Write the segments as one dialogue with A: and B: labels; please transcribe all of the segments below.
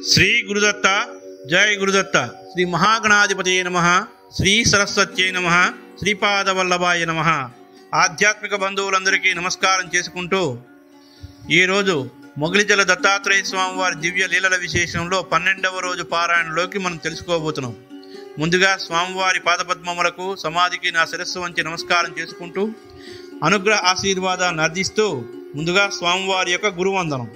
A: శ్రీ గురుదత్త జయ గురుదత్త శ్రీ మహాగణాధిపతి నమ శ్రీ సరస్వత్యై నమ శ్రీపాదవల్లభాయ నమ ఆధ్యాత్మిక బంధువులందరికీ నమస్కారం చేసుకుంటూ ఈరోజు మొగలిజల దత్తాత్రేయ స్వామి వారి దివ్య లీలల విశేషంలో పన్నెండవ రోజు పారాయణలోకి మనం తెలుసుకోబోతున్నాం ముందుగా స్వామివారి పాదపద్మములకు సమాధికి నా శిరస్సు వంచి నమస్కారం చేసుకుంటూ అనుగ్రహ ఆశీర్వాదాన్ని అర్థిస్తూ ముందుగా స్వామివారి యొక్క గురువందనం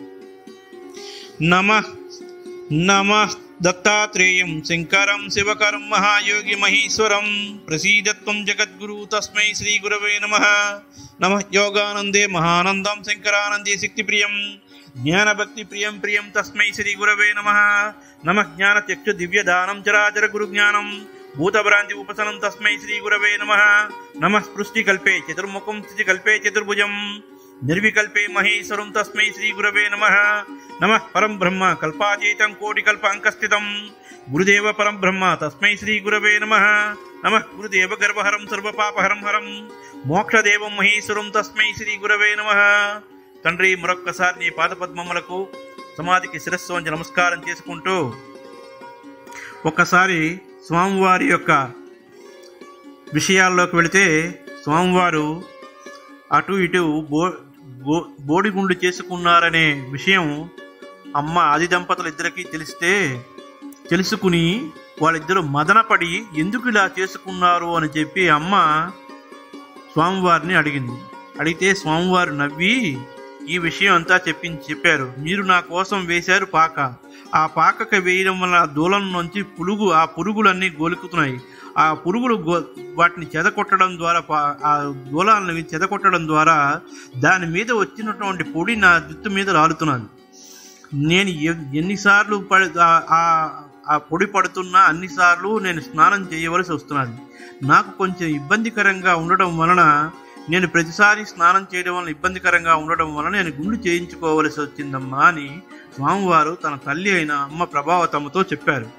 A: నమ నమ దత్తాత్రేయం శంకరం శివకరం మహాయోగి మహేశ్వరం ప్రసీదత్వం జగద్గురు తస్మై శ్రీ గురవే నమ నమ యోగానందే మహానందం శంకరానందే శక్తిప్రియం జ్ఞానభక్తి ప్రియం ప్రియం తస్మై శ్రీ గురవే నమ నమ జ్ఞానత్యక్ష దివ్యదానం చరాచర గురు జ్ఞానం భూతభ్రాంతి ఉపసనం తస్మై శ్రీ గురవే నమ నమ స్పృష్టి కల్పే చతుర్ముఖం స్థితి కల్పే చతుర్భుజం నిర్వికల్పే మహేశ్వరం తస్మై శ్రీ గురవే నమ నమ పరం బ్రహ్మ కల్పాతీతం కోటి కల్ప అంకస్థితం గురుదేవ పరం బ్రహ్మ తస్మై శ్రీ గురవే నమ నమ గురుదేవ గర్భహరం సర్వపాపహరం హరం మోక్షదేవం మహేశ్వరం తస్మై శ్రీ గురవే నమ తండ్రి మరొక్కసారి నీ పాదపద్మములకు సమాధికి శిరస్సు వంచి నమస్కారం చేసుకుంటూ ఒక్కసారి స్వామివారి యొక్క విషయాల్లోకి వెళితే స్వామివారు అటు ఇటు బో బో బోడిగుండు చేసుకున్నారనే విషయం అమ్మ ఆది దంపతులు ఇద్దరికీ తెలిస్తే తెలుసుకుని వాళ్ళిద్దరూ మదనపడి ఎందుకు ఇలా చేసుకున్నారు అని చెప్పి అమ్మ స్వామివారిని అడిగింది అడిగితే స్వామివారు నవ్వి ఈ విషయం అంతా చెప్పి చెప్పారు మీరు నా కోసం వేశారు పాక ఆ పాకకి వేయడం వల్ల ఆ దూలం నుంచి పులుగు ఆ పురుగులన్నీ గోలుకుతున్నాయి ఆ పురుగులు గో వాటిని చెదకొట్టడం ద్వారా పా- ఆ దూలాలను చెదకొట్టడం ద్వారా దాని మీద వచ్చినటువంటి పొడి నా జుట్టు మీద రాలుతున్నది నేను ఎ- ఎన్నిసార్లు పడి ఆ- ఆ- ఆ పొడి పడుతున్నా అన్నిసార్లు నేను స్నానం చేయవలసి వస్తున్నది నాకు కొంచెం ఇబ్బందికరంగా ఉండడం వలన నేను ప్రతిసారి స్నానం చేయడం వలన ఇబ్బందికరంగా ఉండడం వలన నేను గుండు చేయించుకోవలసి వచ్చిందమ్మా అని స్వామివారు తన తల్లి అయిన అమ్మ ప్రభావతమ్మతో చెప్పారు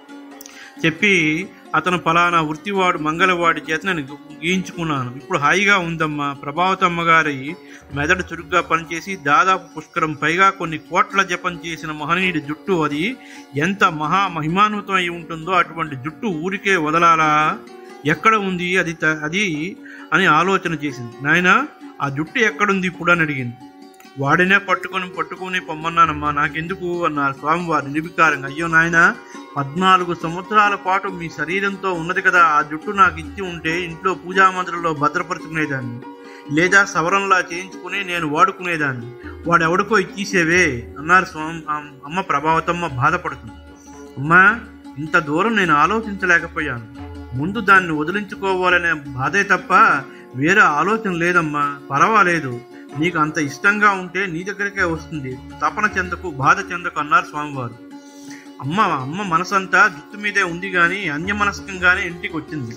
A: చెప్పి అతను ఫలానా వృత్తివాడు మంగళవాడి చేత నేను గీయించుకున్నాను ఇప్పుడు హాయిగా ఉందమ్మా ప్రభావతమ్మ గారి మెదడు చురుగ్గా పనిచేసి దాదాపు పుష్కరం పైగా కొన్ని కోట్ల జపం చేసిన మహనీయుడి జుట్టు అది ఎంత మహా మహిమాన్వితం అయి ఉంటుందో అటువంటి జుట్టు ఊరికే వదలాలా ఎక్కడ ఉంది అది త- అది అని ఆలోచన చేసింది నాయన ఆ జుట్టు ఎక్కడుంది ఇప్పుడు అని అడిగింది వాడినే పట్టుకొని పట్టుకొని పొమ్మన్నానమ్మా నాకెందుకు అన్నారు స్వామివారు నిర్వికారంగా అయ్యో నాయన పద్నాలుగు సంవత్సరాల పాటు మీ శరీరంతో ఉన్నది కదా ఆ జుట్టు నాకు ఇచ్చి ఉంటే ఇంట్లో పూజా మందిరంలో భద్రపరుచుకునేదాన్ని లేదా సవరంలా చేయించుకుని నేను వాడుకునేదాన్ని వాడు ఎవడికో ఇచ్చేసేవే అన్నారు స్వామి అమ్- అమ్మ ప్రభావతమ్మ బాధపడుతుంది అమ్మా ఇంత దూరం నేను ఆలోచించలేకపోయాను ముందు దాన్ని వదిలించుకోవాలనే బాధే తప్ప వేరే ఆలోచన లేదమ్మా పర్వాలేదు నీకు అంత ఇష్టంగా ఉంటే నీ దగ్గరికే వస్తుంది తపన చెందకు బాధ చెందకు అన్నారు స్వామివారు అమ్మ అమ్మ మనసంతా జుట్టు మీదే ఉంది కానీ అన్యమనస్కంగానే ఇంటికి వచ్చింది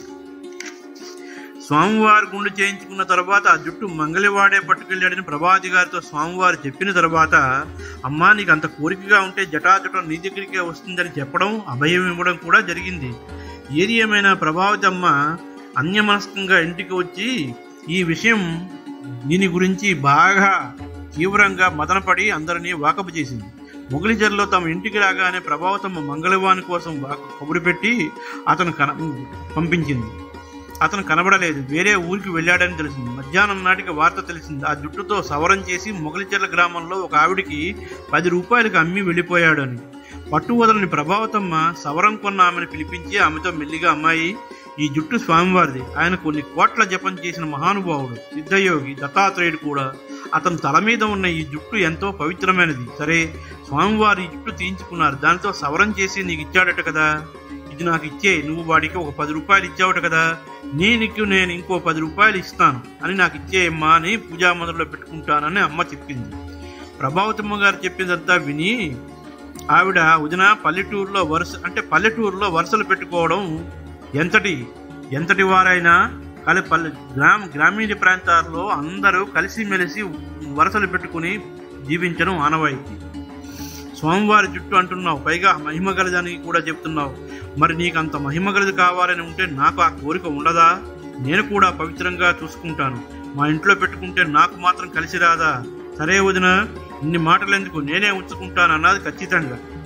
A: స్వామివారి గుండు చేయించుకున్న తర్వాత ఆ జుట్టు మంగళవాడే పట్టుకెళ్ళాడని ప్రభాతి గారితో స్వామివారు చెప్పిన తర్వాత అమ్మా నీకు అంత కోరికగా ఉంటే జటాజటం నీ దగ్గరికే వస్తుందని చెప్పడం అభయం ఇవ్వడం కూడా జరిగింది ఏది ఏమైనా ప్రభావతి అమ్మ అన్యమనస్కంగా ఇంటికి వచ్చి ఈ విషయం దీని గురించి బాగా తీవ్రంగా మదనపడి అందరినీ వాకపు చేసింది మొగలిజర్లో తమ ఇంటికి రాగానే ప్రభావతమ్మ మంగళవాని కోసం వాక- కబురు పెట్టి అతను కన పంపించింది అతను కనబడలేదు వేరే ఊరికి వెళ్ళాడని తెలిసింది మధ్యాహ్నం నాటికి వార్త తెలిసింది ఆ జుట్టుతో సవరం చేసి మొగలిచెర్ల గ్రామంలో ఒక ఆవిడికి పది రూపాయలకు అమ్మి వెళ్ళిపోయాడని పట్టు వదలని ప్రభావతమ్మ సవరం కొన్న ఆమెను పిలిపించి ఆమెతో మెల్లిగా అమ్మాయి ఈ జుట్టు స్వామివారిది ఆయన కొన్ని కోట్ల జపం చేసిన మహానుభావుడు సిద్ధయోగి దత్తాత్రేయుడు కూడా అతని తల మీద ఉన్న ఈ జుట్టు ఎంతో పవిత్రమైనది సరే స్వామివారి ఈ జుట్టు తీయించుకున్నారు దానితో సవరం చేసి నీకు ఇచ్చాడట కదా ఇది నాకు ఇచ్చే నువ్వు వాడికి ఒక పది రూపాయలు ఇచ్చావుట కదా నీకు నేను ఇంకో పది రూపాయలు ఇస్తాను అని నాకు ఇచ్చేయమ్మా అని పూజా మందిరంలో పెట్టుకుంటానని అమ్మ చెప్పింది ప్రభావతమ్మ గారు చెప్పిందంతా విని ఆవిడ వదిన పల్లెటూరులో వరుస అంటే పల్లెటూరులో వరుసలు పెట్టుకోవడం ఎంతటి ఎంతటి వారైనా కలి పల్లె గ్రామ గ్రామీణ ప్రాంతాల్లో అందరూ కలిసిమెలిసి వరుసలు పెట్టుకుని జీవించడం ఆనవాయితీ స్వామివారి జుట్టు అంటున్నావు పైగా మహిమ గలదని కూడా చెప్తున్నావు మరి నీకు అంత మహిమ గలది కావాలని ఉంటే నాకు ఆ కోరిక ఉండదా నేను కూడా పవిత్రంగా చూసుకుంటాను మా ఇంట్లో పెట్టుకుంటే నాకు మాత్రం కలిసి రాదా సరే వదిన ఇన్ని మాటలు ఎందుకు నేనే ఉంచుకుంటాను అన్నది ఖచ్చితంగా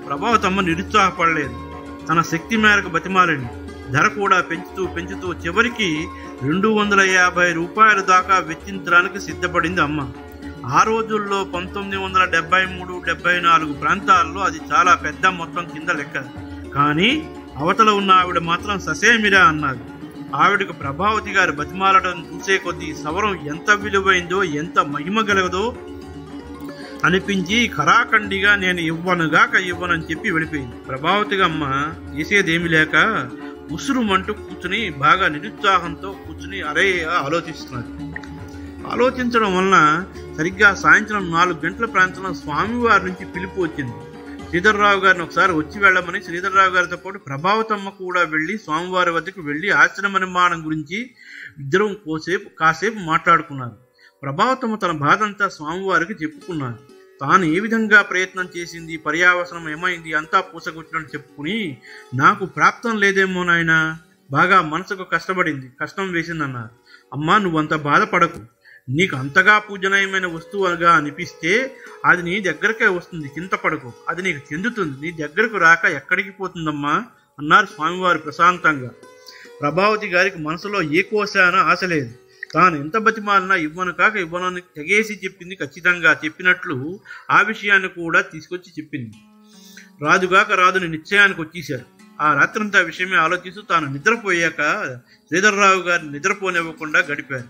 A: ప్రభావతమ్మ నిరుత్సాహపడలేదు తన శక్తి మేరకు బతిమాలింది ధర కూడా పెంచుతూ పెంచుతూ చివరికి రెండు వందల యాభై రూపాయల దాకా వెచ్చించడానికి సిద్ధపడింది అమ్మ ఆ రోజుల్లో పంతొమ్మిది వందల డెబ్బై మూడు డెబ్బై నాలుగు ప్రాంతాల్లో అది చాలా పెద్ద మొత్తం కింద లెక్క కానీ అవతల ఉన్న ఆవిడ మాత్రం ససేమిరా అన్నది ఆవిడకు ప్రభావతి గారి బతిమాలడం చూసే కొద్దీ సవరం ఎంత విలువైందో ఎంత మహిమ గలదో అనిపించి ఖరాఖండిగా నేను ఇవ్వనుగాక ఇవ్వనని చెప్పి వెళ్ళిపోయింది ప్రభావతి అమ్మ చేసేదేమి లేక ఉసురుమంటూ కూర్చుని బాగా నిరుత్సాహంతో కూర్చుని అరే ఆలోచిస్తున్నారు ఆలోచించడం వలన సరిగ్గా సాయంత్రం నాలుగు గంటల ప్రాంతంలో స్వామివారి నుంచి పిలుపు వచ్చింది శ్రీధర్రావు గారిని ఒకసారి వచ్చి వెళ్ళమని శ్రీధర్రావు గారితో పాటు ప్రభావతమ్మ కూడా వెళ్ళి స్వామివారి వద్దకు వెళ్ళి ఆశ్రమ నిర్మాణం గురించి ఇద్దరం కోసేపు కాసేపు మాట్లాడుకున్నారు ప్రభావతమ్మ తన బాధంతా స్వామివారికి చెప్పుకున్నారు తాను ఏ విధంగా ప్రయత్నం చేసింది పర్యావసనం ఏమైంది అంతా పూసగుచ్చినట్టు చెప్పుకుని నాకు ప్రాప్తం లేదేమో నాయనా బాగా మనసుకు కష్టపడింది కష్టం వేసిందన్నారు అమ్మా నువ్వంత బాధపడకు నీకు అంతగా పూజనీయమైన వస్తువుగా అనిపిస్తే అది నీ దగ్గరకే వస్తుంది చింతపడకు అది నీకు చెందుతుంది నీ దగ్గరకు రాక ఎక్కడికి పోతుందమ్మా అన్నారు స్వామివారు ప్రశాంతంగా ప్రభావతి గారికి మనసులో ఏ కోశాన ఆశ లేదు తాను ఎంత బతిమాలినా ఇవ్వను కాక ఇవ్వనని తెగేసి చెప్పింది ఖచ్చితంగా చెప్పినట్లు ఆ విషయాన్ని కూడా తీసుకొచ్చి చెప్పింది రాదుగాక రాదుని నిశ్చయానికి వచ్చేశారు ఆ రాత్రంతా విషయమే ఆలోచిస్తూ తాను నిద్రపోయాక శ్రీధర్రావు గారిని నిద్రపోనివ్వకుండా గడిపారు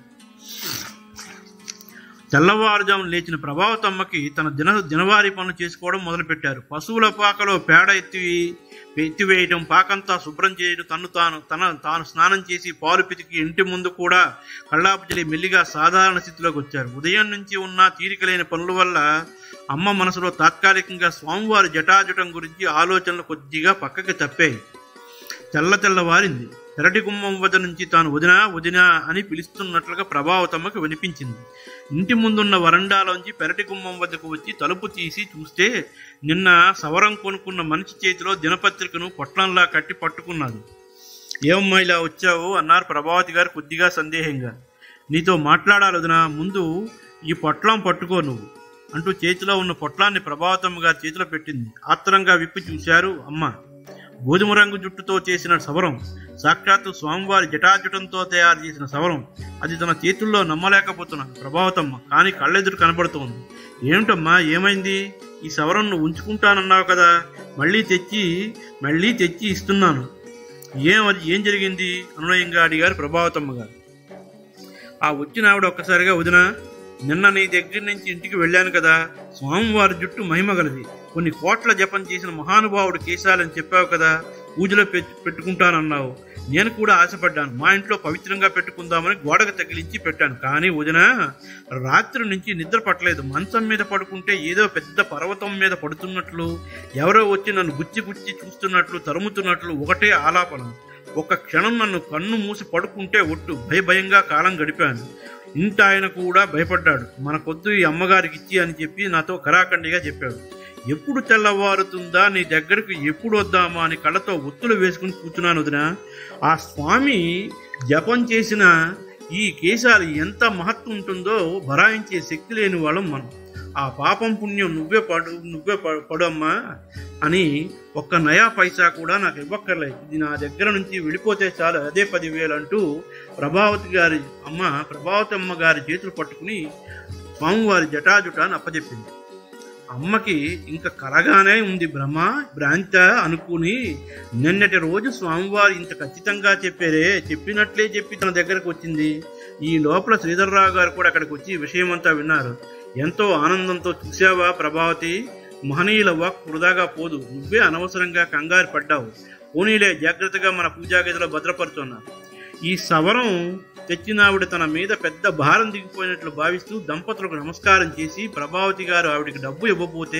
A: తెల్లవారుజామున లేచిన ప్రభావతమ్మకి తన దిన దినవారీ పనులు చేసుకోవడం మొదలుపెట్టారు పశువుల పాకలో పేడ ఎత్తి ఎత్తివేయటం పాకంతా శుభ్రం చేయడం తను తాను తన తాను స్నానం చేసి పాలు పితికి ఇంటి ముందు కూడా కళ్ళాపు చలి మెల్లిగా సాధారణ స్థితిలోకి వచ్చారు ఉదయం నుంచి ఉన్న తీరికలేని పనుల వల్ల అమ్మ మనసులో తాత్కాలికంగా స్వామివారి జటాజటం గురించి ఆలోచనలు కొద్దిగా పక్కకి తప్పాయి తెల్ల తెల్లవారింది పెరటి గుమ్మం వద్ద నుంచి తాను వదినా వదినా అని పిలుస్తున్నట్లుగా ప్రభావతమ్మకు వినిపించింది ఇంటి ముందున్న వరండాలోంచి పెరటి గుమ్మం వద్దకు వచ్చి తలుపు తీసి చూస్తే నిన్న సవరం కొనుక్కున్న మనిషి చేతిలో దినపత్రికను పొట్లంలా కట్టి పట్టుకున్నది ఏమమ్మా ఇలా వచ్చావు అన్నారు ప్రభావతి గారు కొద్దిగా సందేహంగా నీతో మాట్లాడాలి వదినా ముందు ఈ పొట్లం పట్టుకో నువ్వు అంటూ చేతిలో ఉన్న పొట్లాన్ని ప్రభావతమ్మ గారి చేతిలో పెట్టింది ఆత్రంగా విప్పి చూశారు అమ్మ గోధుమ రంగు జుట్టుతో చేసిన సవరం సాక్షాత్తు స్వామివారి జటాజుటంతో తయారు చేసిన సవరం అది తన చేతుల్లో నమ్మలేకపోతున్నాను ప్రభావతమ్మ కానీ కళ్ళెదురు కనబడుతోంది ఏమిటమ్మా ఏమైంది ఈ సవరం నువ్వు ఉంచుకుంటానన్నావు కదా మళ్ళీ తెచ్చి మళ్ళీ తెచ్చి ఇస్తున్నాను ఏం అది ఏం జరిగింది అనునయంగా అడిగారు ప్రభావతమ్మ గారు ఆ వచ్చిన ఆవిడ ఒక్కసారిగా వదిన నిన్న నీ దగ్గర నుంచి ఇంటికి వెళ్ళాను కదా స్వామివారి జుట్టు మహిమగలది కొన్ని కోట్ల జపం చేసిన మహానుభావుడు కేశాలని చెప్పావు కదా పూజలో పెట్- పెట్టుకుంటానన్నావు నేను కూడా ఆశపడ్డాను మా ఇంట్లో పవిత్రంగా పెట్టుకుందామని గోడకు తగిలించి పెట్టాను కానీ వదిన రాత్రి నుంచి నిద్ర పట్టలేదు మంచం మీద పడుకుంటే ఏదో పెద్ద పర్వతం మీద పడుతున్నట్లు ఎవరో వచ్చి నన్ను గుచ్చి గుచ్చి చూస్తున్నట్లు తరుముతున్నట్లు ఒకటే ఆలాపన ఒక క్షణం నన్ను కన్ను మూసి పడుకుంటే ఒట్టు భయ భయంగా కాలం గడిపాను ఇంట ఆయన కూడా భయపడ్డాడు మన కొద్దు ఈ అమ్మగారికి ఇచ్చి అని చెప్పి నాతో కరాఖండిగా చెప్పాడు ఎప్పుడు తెల్లవారుతుందా నీ దగ్గరకు ఎప్పుడు వద్దామా అని కళ్ళతో ఒత్తులు వేసుకుని కూర్చున్నాను వదిన ఆ స్వామి జపం చేసిన ఈ కేశాలు ఎంత మహత్వం ఉంటుందో భరాయించే శక్తి లేని వాళ్ళం మనం ఆ పాపం పుణ్యం నువ్వే పడు నువ్వే ప- పడమ్మా అని ఒక్క నయా పైసా కూడా నాకు ఇవ్వక్కర్లేదు ఇది నా దగ్గర నుంచి వెళ్ళిపోతే చాలు అదే పదివేలు అంటూ ప్రభావతి గారి అమ్మ ప్రభావతి అమ్మ గారి చేతులు పట్టుకుని స్వామివారి జటాజుటాన్ని అప్పచెప్పింది అమ్మకి ఇంకా కరగానే ఉంది బ్రహ్మ భ్రాంత అనుకుని నిన్నటి రోజు స్వామివారు ఇంత ఖచ్చితంగా చెప్పారే చెప్పినట్లే చెప్పి తన దగ్గరకు వచ్చింది ఈ లోపల శ్రీధర్రావు గారు కూడా అక్కడికి వచ్చి ఈ విషయమంతా విన్నారు ఎంతో ఆనందంతో చూసావా ప్రభావతి మహనీయుల వాక్ వృధాగా పోదు నువ్వే అనవసరంగా కంగారు పడ్డావు పోనీలే జాగ్రత్తగా మన పూజా గదిలో భద్రపరుచున్నారు ఈ సవరం తెచ్చిన ఆవిడ తన మీద పెద్ద భారం దిగిపోయినట్లు భావిస్తూ దంపతులకు నమస్కారం చేసి ప్రభావతి గారు ఆవిడకి డబ్బు ఇవ్వబోతే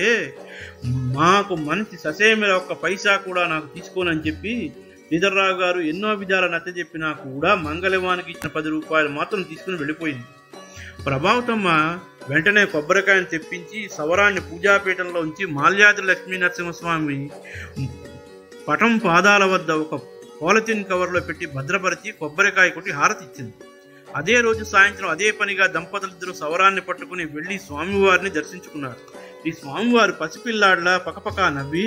A: మాకు మంచి ససేమిర ఒక్క పైసా కూడా నాకు తీసుకోనని చెప్పి శ్రీధర్రావు గారు ఎన్నో విధాలు నచ్చ చెప్పినా కూడా మంగళవానికి ఇచ్చిన పది రూపాయలు మాత్రం తీసుకుని వెళ్ళిపోయింది ప్రభావతమ్మ వెంటనే కొబ్బరికాయను తెప్పించి సవరాన్ని పూజాపీఠంలో ఉంచి మాల్యాద్రి లక్ష్మీ నరసింహస్వామి పటం పాదాల వద్ద ఒక పాలిథిన్ కవర్లో పెట్టి భద్రపరిచి కొబ్బరికాయ కొట్టి హారతి ఇచ్చింది అదే రోజు సాయంత్రం అదే పనిగా దంపతులిద్దరూ సవరాన్ని పట్టుకుని వెళ్లి స్వామివారిని దర్శించుకున్నారు ఈ స్వామివారు పసిపిల్లాడ్లా పకపక నవ్వి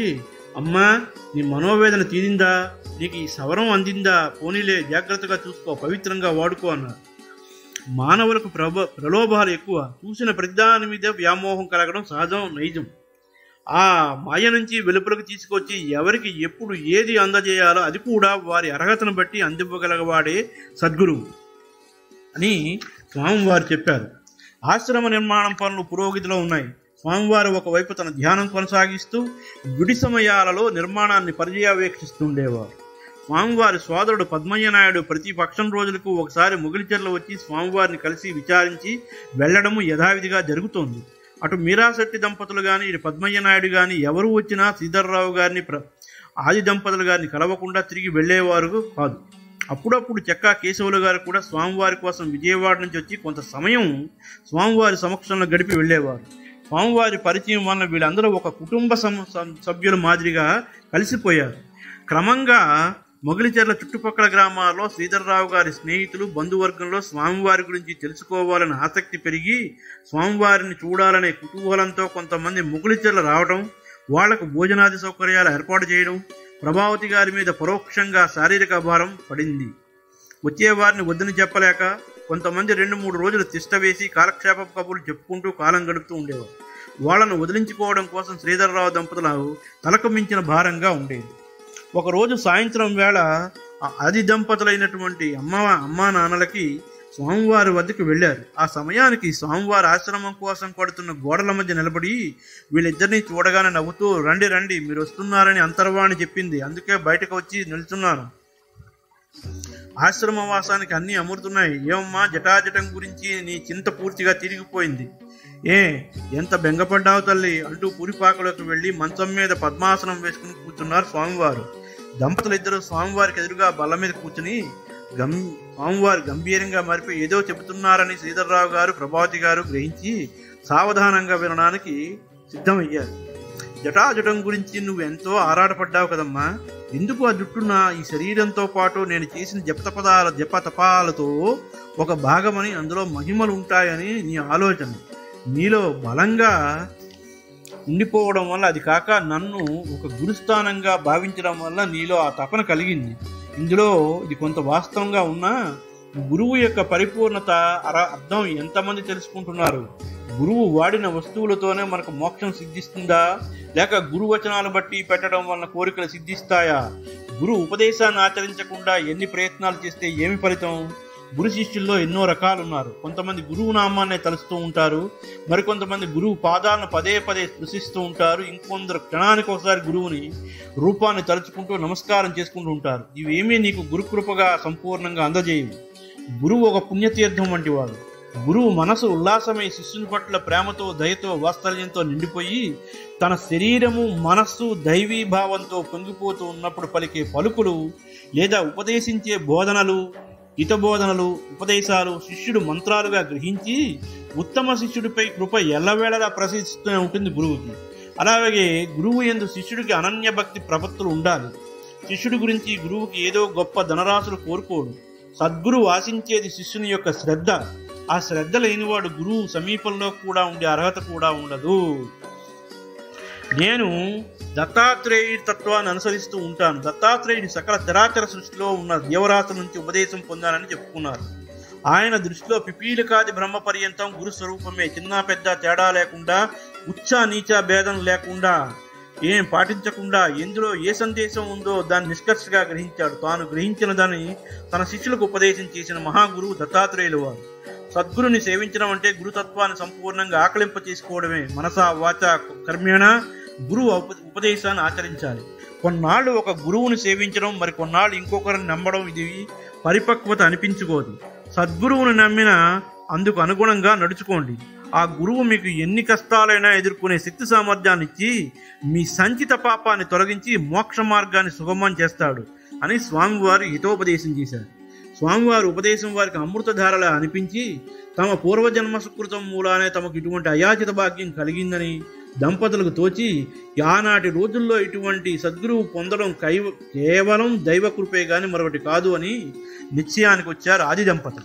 A: అమ్మా నీ మనోవేదన తీరిందా నీకు ఈ సవరం అందిందా పోనీలే జాగ్రత్తగా చూసుకో పవిత్రంగా వాడుకో అన్నారు మానవులకు ప్రభ ప్రలోభాలు ఎక్కువ చూసిన ప్రతిదాని మీద వ్యామోహం కలగడం సహజం నైజం ఆ మాయ నుంచి వెలుపలకు తీసుకొచ్చి ఎవరికి ఎప్పుడు ఏది అందజేయాలో అది కూడా వారి అర్హతను బట్టి అందివ్వగలవాడే సద్గురువు అని స్వామివారు చెప్పారు ఆశ్రమ నిర్మాణం పనులు పురోగతిలో ఉన్నాయి స్వామివారు ఒకవైపు తన ధ్యానం కొనసాగిస్తూ విడి సమయాలలో నిర్మాణాన్ని పర్యవేక్షిస్తుండేవారు స్వామివారి సోదరుడు పద్మయ్య నాయుడు ప్రతి పక్షం రోజులకు ఒకసారి ముగిలిచెర్ల వచ్చి స్వామివారిని కలిసి విచారించి వెళ్లడము యథావిధిగా జరుగుతోంది అటు మీరాశెట్టి దంపతులు కానీ ఇటు పద్మయ్య నాయుడు కానీ ఎవరు వచ్చినా శ్రీధర్రావు గారిని ప్ర ఆది దంపతులు గారిని కలవకుండా తిరిగి వెళ్ళేవారు కాదు అప్పుడప్పుడు చెక్కా కేశవులు గారు కూడా స్వామివారి కోసం విజయవాడ నుంచి వచ్చి కొంత సమయం స్వామివారి సమక్షంలో గడిపి వెళ్ళేవారు స్వామివారి పరిచయం వలన వీళ్ళందరూ ఒక కుటుంబ సమ సం- సభ్యుల మాదిరిగా కలిసిపోయారు క్రమంగా మొగలిచెర్ల చుట్టుపక్కల గ్రామాల్లో శ్రీధర్రావు గారి స్నేహితులు బంధువర్గంలో స్వామివారి గురించి తెలుసుకోవాలని ఆసక్తి పెరిగి స్వామివారిని చూడాలనే కుతూహలంతో కొంతమంది మొగలిచెర్ల రావడం వాళ్లకు భోజనాది సౌకర్యాలు ఏర్పాటు చేయడం ప్రభావతి గారి మీద పరోక్షంగా శారీరక భారం పడింది వచ్చేవారిని వద్దని చెప్పలేక కొంతమంది రెండు మూడు రోజులు తిష్ట వేసి కాలక్షేప కబుర్లు చెప్పుకుంటూ కాలం గడుపుతూ ఉండేవారు వాళ్ళను వదిలించుకోవడం కోసం శ్రీధర్రావు దంపతులు తలకు మించిన భారంగా ఉండేది ఒకరోజు సాయంత్రం వేళ ఆ ఆది దంపతులైనటువంటి అమ్మ అమ్మా నాన్నలకి స్వామివారి వద్దకు వెళ్ళారు ఆ సమయానికి స్వామివారి ఆశ్రమం కోసం కొడుతున్న గోడల మధ్య నిలబడి వీళ్ళిద్దరిని చూడగానే నవ్వుతూ రండి రండి మీరు వస్తున్నారని అంతర్వాణి చెప్పింది అందుకే బయటకు వచ్చి నిల్చున్నాను ఆశ్రమవాసానికి అన్నీ అమరుతున్నాయి ఏమమ్మా జటాజటం గురించి నీ చింత పూర్తిగా తిరిగిపోయింది ఏ ఎంత బెంగపడ్డావు తల్లి అంటూ పురిపాకలోకి వెళ్ళి మంచం మీద పద్మాసనం వేసుకుని కూర్చున్నారు స్వామివారు దంపతులు ఇద్దరు స్వామివారికి ఎదురుగా బల్ల మీద కూర్చుని గం స్వామివారు గంభీరంగా మారిపోయి ఏదో చెబుతున్నారని శ్రీధర్రావు గారు ప్రభావతి గారు గ్రహించి సావధానంగా వినడానికి సిద్ధమయ్యారు జటాజటం గురించి నువ్వు ఎంతో ఆరాటపడ్డావు కదమ్మా ఎందుకు ఆ జుట్టున్న ఈ శరీరంతో పాటు నేను చేసిన జపతపదాల జప తపాలతో ఒక భాగమని అందులో మహిమలు ఉంటాయని నీ ఆలోచన నీలో బలంగా ఉండిపోవడం వల్ల అది కాక నన్ను ఒక గురుస్థానంగా భావించడం వల్ల నీలో ఆ తపన కలిగింది ఇందులో ఇది కొంత వాస్తవంగా ఉన్నా గురువు యొక్క పరిపూర్ణత అర అర్థం ఎంతమంది తెలుసుకుంటున్నారు గురువు వాడిన వస్తువులతోనే మనకు మోక్షం సిద్ధిస్తుందా లేక గురువచనాలు బట్టి పెట్టడం వలన కోరికలు సిద్ధిస్తాయా గురు ఉపదేశాన్ని ఆచరించకుండా ఎన్ని ప్రయత్నాలు చేస్తే ఏమి ఫలితం గురు శిష్యుల్లో ఎన్నో రకాలు ఉన్నారు కొంతమంది గురువు నామాన్నే తలుస్తూ ఉంటారు మరికొంతమంది గురువు పాదాలను పదే పదే స్పృశిస్తూ ఉంటారు ఇంకొందరు క్షణానికి ఒకసారి గురువుని రూపాన్ని తలుచుకుంటూ నమస్కారం చేసుకుంటూ ఉంటారు ఇవేమీ నీకు గురుకృపగా సంపూర్ణంగా అందజేయవు గురువు ఒక పుణ్యతీర్థం వంటి వాడు గురువు మనసు ఉల్లాసమై శిష్యుని పట్ల ప్రేమతో దయతో వాత్సల్యంతో నిండిపోయి తన శరీరము మనస్సు దైవీ భావంతో పొంగిపోతూ ఉన్నప్పుడు పలికే పలుకులు లేదా ఉపదేశించే బోధనలు హితబోధనలు ఉపదేశాలు శిష్యుడు మంత్రాలుగా గ్రహించి ఉత్తమ శిష్యుడిపై కృప ఎల్లవేళలా ప్రసరిస్తూనే ఉంటుంది గురువుకి అలాగే గురువు ఎందు శిష్యుడికి అనన్య భక్తి ప్రపత్తులు ఉండాలి శిష్యుడి గురించి గురువుకి ఏదో గొప్ప ధనరాశులు కోరుకోడు సద్గురువు ఆశించేది శిష్యుని యొక్క శ్రద్ధ ఆ శ్రద్ధ లేనివాడు గురువు సమీపంలో కూడా ఉండే అర్హత కూడా ఉండదు నేను దత్తాత్రేయుడి తత్వాన్ని అనుసరిస్తూ ఉంటాను దత్తాత్రేయుడి సకల చరాచర సృష్టిలో ఉన్న దేవరాశుల నుంచి ఉపదేశం పొందానని చెప్పుకున్నారు ఆయన దృష్టిలో పిపీలికాది బ్రహ్మ పర్యంతం గురు స్వరూపమే చిన్న పెద్ద తేడా లేకుండా ఉచ్చ నీచ భేదం లేకుండా ఏం పాటించకుండా ఎందులో ఏ సందేశం ఉందో దాన్ని నిష్కర్షగా గ్రహించాడు తాను గ్రహించిన దాన్ని తన శిష్యులకు ఉపదేశం చేసిన మహాగురువు దత్తాత్రేయులు వారు సద్గురుని సేవించడం అంటే గురుతత్వాన్ని సంపూర్ణంగా ఆకలింప చేసుకోవడమే మనస వాచ కర్మేణ గురువు ఉప- ఉపదేశాన్ని ఆచరించాలి కొన్నాళ్ళు ఒక గురువుని సేవించడం మరి కొన్నాళ్ళు ఇంకొకరిని నమ్మడం ఇది పరిపక్వత అనిపించుకోదు సద్గురువుని నమ్మిన అందుకు అనుగుణంగా నడుచుకోండి ఆ గురువు మీకు ఎన్ని కష్టాలైనా ఎదుర్కొనే శక్తి సామర్థ్యాన్ని ఇచ్చి మీ సంచిత పాపాన్ని తొలగించి మోక్ష మార్గాన్ని సుగమం చేస్తాడు అని స్వామివారు హితోపదేశం చేశారు స్వామివారి ఉపదేశం వారికి అమృతధారలా అనిపించి తమ పూర్వజన్మ సుకృతం మూలానే తమకు ఇటువంటి అయాచిత భాగ్యం కలిగిందని దంపతులకు తోచి ఆనాటి రోజుల్లో ఇటువంటి సద్గురువు పొందడం కైవ కేవలం దైవ కృపే గాని మరొకటి కాదు అని నిశ్చయానికి వచ్చారు ఆది దంపతులు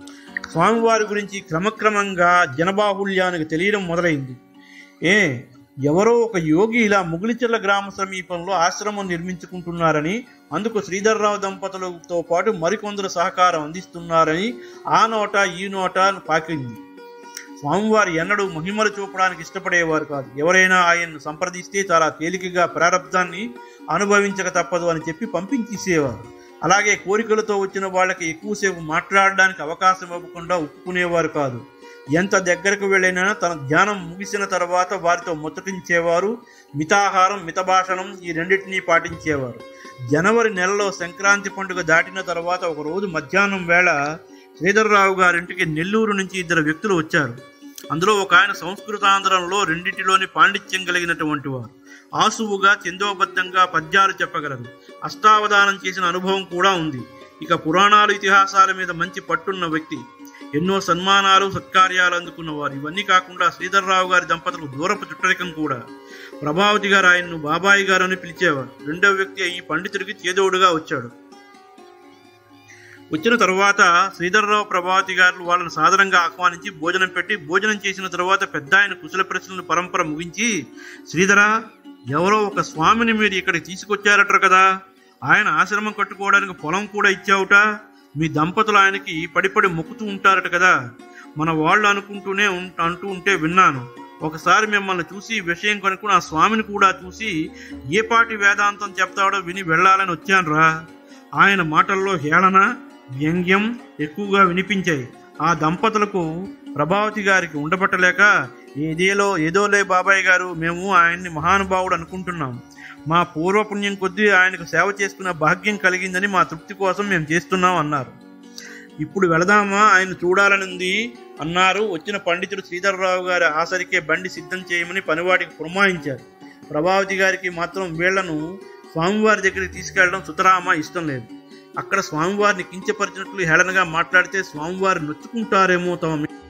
A: స్వామివారి గురించి క్రమక్రమంగా జనబాహుళ్యానికి తెలియడం మొదలైంది ఏ ఎవరో ఒక యోగి ఇలా ముగిలిచెల్ల గ్రామ సమీపంలో ఆశ్రమం నిర్మించుకుంటున్నారని అందుకు శ్రీధర్రావు దంపతులతో పాటు మరికొందరు సహకారం అందిస్తున్నారని ఆ నోట ఈ నోట పాకింది స్వామివారు ఎన్నడూ మహిమలు చూపడానికి ఇష్టపడేవారు కాదు ఎవరైనా ఆయన్ను సంప్రదిస్తే చాలా తేలికగా ప్రారంధాన్ని అనుభవించక తప్పదు అని చెప్పి పంపించేసేవారు అలాగే కోరికలతో వచ్చిన వాళ్ళకి ఎక్కువసేపు మాట్లాడడానికి అవకాశం ఇవ్వకుండా ఒప్పుకునేవారు కాదు ఎంత దగ్గరకు వెళ్ళినా తన ధ్యానం ముగిసిన తర్వాత వారితో ముచ్చటించేవారు మితాహారం మితభాషణం ఈ రెండింటినీ పాటించేవారు జనవరి నెలలో సంక్రాంతి పండుగ దాటిన తర్వాత ఒక రోజు మధ్యాహ్నం వేళ శ్రీధర్రావు గారింటికి నెల్లూరు నుంచి ఇద్దరు వ్యక్తులు వచ్చారు అందులో ఒక ఆయన సంస్కృతాంధ్రంలో రెండింటిలోని పాండిత్యం కలిగినటువంటి వారు ఆసువుగా చందోబద్ధంగా పద్యాలు చెప్పగలరు అష్టావధానం చేసిన అనుభవం కూడా ఉంది ఇక పురాణాలు ఇతిహాసాల మీద మంచి పట్టున్న వ్యక్తి ఎన్నో సన్మానాలు సత్కార్యాలు అందుకున్నవారు ఇవన్నీ కాకుండా శ్రీధర్రావు గారి దంపతులకు దూరపు చుట్టరికం కూడా ప్రభావతి గారు ఆయన్ను బాబాయి గారు అని పిలిచేవారు రెండవ వ్యక్తి ఈ పండితుడికి చేదోడుగా వచ్చాడు వచ్చిన తరువాత శ్రీధర్రావు ప్రభావతి గారు వాళ్ళని సాధారణంగా ఆహ్వానించి భోజనం పెట్టి భోజనం చేసిన తరువాత పెద్ద ఆయన కుశల ప్రశ్నల పరంపర ముగించి శ్రీధర ఎవరో ఒక స్వామిని మీరు ఇక్కడికి తీసుకొచ్చారట కదా ఆయన ఆశ్రమం కట్టుకోవడానికి పొలం కూడా ఇచ్చావుట మీ దంపతులు ఆయనకి పడిపడి మొక్కుతూ ఉంటారట కదా మన వాళ్ళు అనుకుంటూనే ఉం- అంటూ ఉంటే విన్నాను ఒకసారి మిమ్మల్ని చూసి ఈ విషయం కనుక్కుని ఆ స్వామిని కూడా చూసి ఏ పాటి వేదాంతం చెప్తాడో విని వెళ్ళాలని వచ్చానురా ఆయన మాటల్లో హేళన వ్యంగ్యం ఎక్కువగా వినిపించాయి ఆ దంపతులకు ప్రభావతి గారికి ఉండబట్టలేక ఏదేలో ఏదోలే బాబాయ్ గారు మేము ఆయన్ని మహానుభావుడు అనుకుంటున్నాం మా పూర్వపుణ్యం కొద్దీ ఆయనకు సేవ చేసుకునే భాగ్యం కలిగిందని మా తృప్తి కోసం మేము చేస్తున్నాం అన్నారు ఇప్పుడు వెళదామా ఆయన చూడాలని ఉంది అన్నారు వచ్చిన పండితుడు శ్రీధర్రావు గారి ఆసరికే బండి సిద్ధం చేయమని పనివాడికి పురమాయించారు ప్రభావతి గారికి మాత్రం వీళ్లను స్వామివారి దగ్గరికి తీసుకెళ్లడం సుతరామా ఇష్టం లేదు అక్కడ స్వామివారిని కించపరిచినట్లు హేళనగా మాట్లాడితే స్వామివారు నొచ్చుకుంటారేమో తమ మీ-